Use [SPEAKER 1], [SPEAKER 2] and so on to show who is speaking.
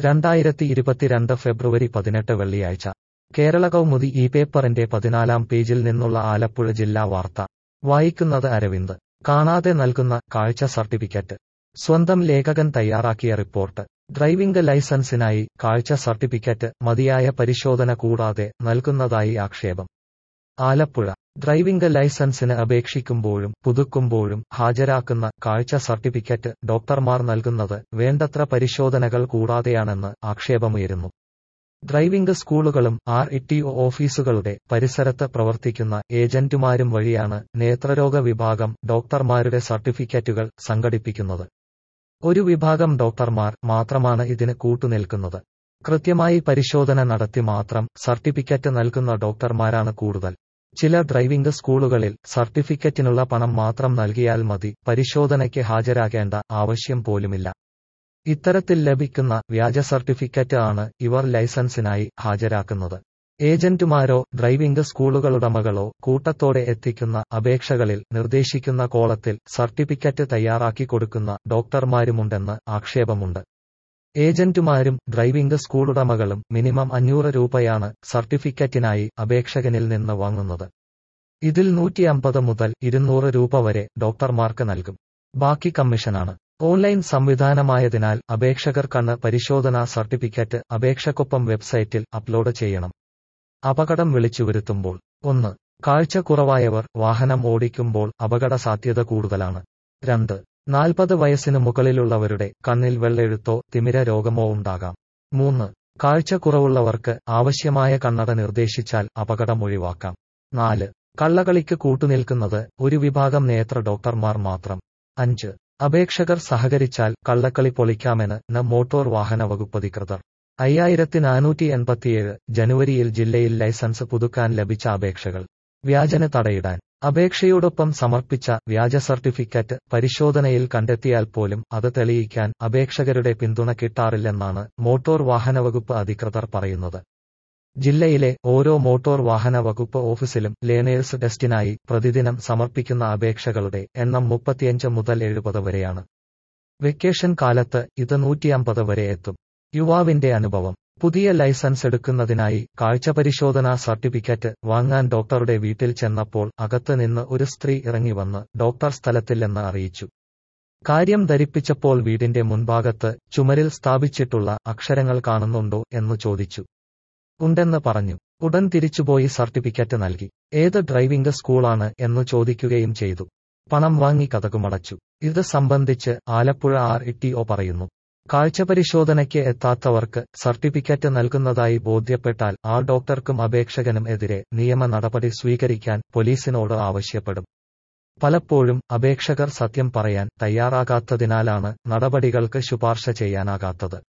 [SPEAKER 1] രണ്ടായിരത്തി ഇരുപത്തിരണ്ട് ഫെബ്രുവരി പതിനെട്ട് വെള്ളിയാഴ്ച കേരള കൗമുദി ഈ പേപ്പറിന്റെ പതിനാലാം പേജിൽ നിന്നുള്ള ആലപ്പുഴ ജില്ലാ വാർത്ത വായിക്കുന്നത് അരവിന്ദ് കാണാതെ നൽകുന്ന കാഴ്ച സർട്ടിഫിക്കറ്റ് സ്വന്തം ലേഖകൻ തയ്യാറാക്കിയ റിപ്പോർട്ട് ഡ്രൈവിംഗ് ലൈസൻസിനായി കാഴ്ച സർട്ടിഫിക്കറ്റ് മതിയായ പരിശോധന കൂടാതെ നൽകുന്നതായി ആക്ഷേപം ആലപ്പുഴ ഡ്രൈവിംഗ് ലൈസൻസിന് അപേക്ഷിക്കുമ്പോഴും പുതുക്കുമ്പോഴും ഹാജരാക്കുന്ന കാഴ്ച സർട്ടിഫിക്കറ്റ് ഡോക്ടർമാർ നൽകുന്നത് വേണ്ടത്ര പരിശോധനകൾ കൂടാതെയാണെന്ന് ആക്ഷേപമുയരുന്നു ഡ്രൈവിംഗ് സ്കൂളുകളും ആർ ഇ ഓഫീസുകളുടെ പരിസരത്ത് പ്രവർത്തിക്കുന്ന ഏജന്റുമാരും വഴിയാണ് നേത്രരോഗ വിഭാഗം ഡോക്ടർമാരുടെ സർട്ടിഫിക്കറ്റുകൾ സംഘടിപ്പിക്കുന്നത് ഒരു വിഭാഗം ഡോക്ടർമാർ മാത്രമാണ് ഇതിന് കൂട്ടുനിൽക്കുന്നത് കൃത്യമായി പരിശോധന നടത്തി മാത്രം സർട്ടിഫിക്കറ്റ് നൽകുന്ന ഡോക്ടർമാരാണ് കൂടുതൽ ചില ഡ്രൈവിംഗ് സ്കൂളുകളിൽ സർട്ടിഫിക്കറ്റിനുള്ള പണം മാത്രം നൽകിയാൽ മതി പരിശോധനയ്ക്ക് ഹാജരാകേണ്ട ആവശ്യം പോലുമില്ല ഇത്തരത്തിൽ ലഭിക്കുന്ന വ്യാജ സർട്ടിഫിക്കറ്റ് ആണ് ഇവർ ലൈസൻസിനായി ഹാജരാക്കുന്നത് ഏജന്റുമാരോ ഡ്രൈവിംഗ് സ്കൂളുകളുടമകളോ കൂട്ടത്തോടെ എത്തിക്കുന്ന അപേക്ഷകളിൽ നിർദ്ദേശിക്കുന്ന കോളത്തിൽ സർട്ടിഫിക്കറ്റ് തയ്യാറാക്കി കൊടുക്കുന്ന ഡോക്ടർമാരുമുണ്ടെന്ന് ആക്ഷേപമുണ്ട് ഏജന്റുമാരും ഡ്രൈവിംഗ് സ്കൂളുടമകളും മിനിമം അഞ്ഞൂറ് രൂപയാണ് സർട്ടിഫിക്കറ്റിനായി അപേക്ഷകനിൽ നിന്ന് വാങ്ങുന്നത് ഇതിൽ നൂറ്റി അമ്പത് മുതൽ ഇരുന്നൂറ് രൂപ വരെ ഡോക്ടർമാർക്ക് നൽകും ബാക്കി കമ്മീഷനാണ് ഓൺലൈൻ സംവിധാനമായതിനാൽ അപേക്ഷകർ കണ്ണ് പരിശോധനാ സർട്ടിഫിക്കറ്റ് അപേക്ഷക്കൊപ്പം വെബ്സൈറ്റിൽ അപ്ലോഡ് ചെയ്യണം അപകടം വിളിച്ചുവരുത്തുമ്പോൾ ഒന്ന് കാഴ്ച കുറവായവർ വാഹനം ഓടിക്കുമ്പോൾ അപകട സാധ്യത കൂടുതലാണ് രണ്ട് നാൽപ്പത് വയസ്സിനു മുകളിലുള്ളവരുടെ കണ്ണിൽ വെള്ളെഴുത്തോ തിമിര രോഗമോ ഉണ്ടാകാം മൂന്ന് കാഴ്ച കുറവുള്ളവർക്ക് ആവശ്യമായ കണ്ണട നിർദ്ദേശിച്ചാൽ അപകടം ഒഴിവാക്കാം നാല് കള്ളകളിക്ക് കൂട്ടുനിൽക്കുന്നത് ഒരു വിഭാഗം നേത്ര ഡോക്ടർമാർ മാത്രം അഞ്ച് അപേക്ഷകർ സഹകരിച്ചാൽ കള്ളക്കളി പൊളിക്കാമെന്ന് ന മോട്ടോർ വാഹന വകുപ്പ് അധികൃതർ അയ്യായിരത്തി നാനൂറ്റി എൺപത്തിയേഴ് ജനുവരിയിൽ ജില്ലയിൽ ലൈസൻസ് പുതുക്കാൻ ലഭിച്ച അപേക്ഷകൾ വ്യാജന് തടയിടാൻ അപേക്ഷയോടൊപ്പം സമർപ്പിച്ച വ്യാജ സർട്ടിഫിക്കറ്റ് പരിശോധനയിൽ കണ്ടെത്തിയാൽ പോലും അത് തെളിയിക്കാൻ അപേക്ഷകരുടെ പിന്തുണ കിട്ടാറില്ലെന്നാണ് മോട്ടോർ വാഹന വകുപ്പ് അധികൃതർ പറയുന്നത് ജില്ലയിലെ ഓരോ മോട്ടോർ വാഹന വകുപ്പ് ഓഫീസിലും ലേണേഴ്സ് ടെസ്റ്റിനായി പ്രതിദിനം സമർപ്പിക്കുന്ന അപേക്ഷകളുടെ എണ്ണം മുപ്പത്തിയഞ്ച് മുതൽ എഴുപത് വരെയാണ് വെക്കേഷൻ കാലത്ത് ഇത് നൂറ്റിയമ്പത് വരെ എത്തും യുവാവിന്റെ അനുഭവം പുതിയ ലൈസൻസ് എടുക്കുന്നതിനായി കാഴ്ചപരിശോധനാ സർട്ടിഫിക്കറ്റ് വാങ്ങാൻ ഡോക്ടറുടെ വീട്ടിൽ ചെന്നപ്പോൾ അകത്ത് നിന്ന് ഒരു സ്ത്രീ ഇറങ്ങിവന്ന് ഡോക്ടർ സ്ഥലത്തില്ലെന്ന് അറിയിച്ചു കാര്യം ധരിപ്പിച്ചപ്പോൾ വീടിന്റെ മുൻഭാഗത്ത് ചുമരിൽ സ്ഥാപിച്ചിട്ടുള്ള അക്ഷരങ്ങൾ കാണുന്നുണ്ടോ എന്ന് ചോദിച്ചു ഉണ്ടെന്ന് പറഞ്ഞു ഉടൻ തിരിച്ചുപോയി സർട്ടിഫിക്കറ്റ് നൽകി ഏത് ഡ്രൈവിംഗ് സ്കൂളാണ് എന്ന് ചോദിക്കുകയും ചെയ്തു പണം വാങ്ങി കഥകുമടച്ചു ഇത് സംബന്ധിച്ച് ആലപ്പുഴ ആർ ഇ പറയുന്നു കാഴ്ചപരിശോധനയ്ക്ക് എത്താത്തവർക്ക് സർട്ടിഫിക്കറ്റ് നൽകുന്നതായി ബോധ്യപ്പെട്ടാൽ ആ ഡോക്ടർക്കും അപേക്ഷകനും എതിരെ നിയമ നടപടി സ്വീകരിക്കാൻ പോലീസിനോട് ആവശ്യപ്പെടും പലപ്പോഴും അപേക്ഷകർ സത്യം പറയാൻ തയ്യാറാകാത്തതിനാലാണ് നടപടികൾക്ക് ശുപാർശ ചെയ്യാനാകാത്തത്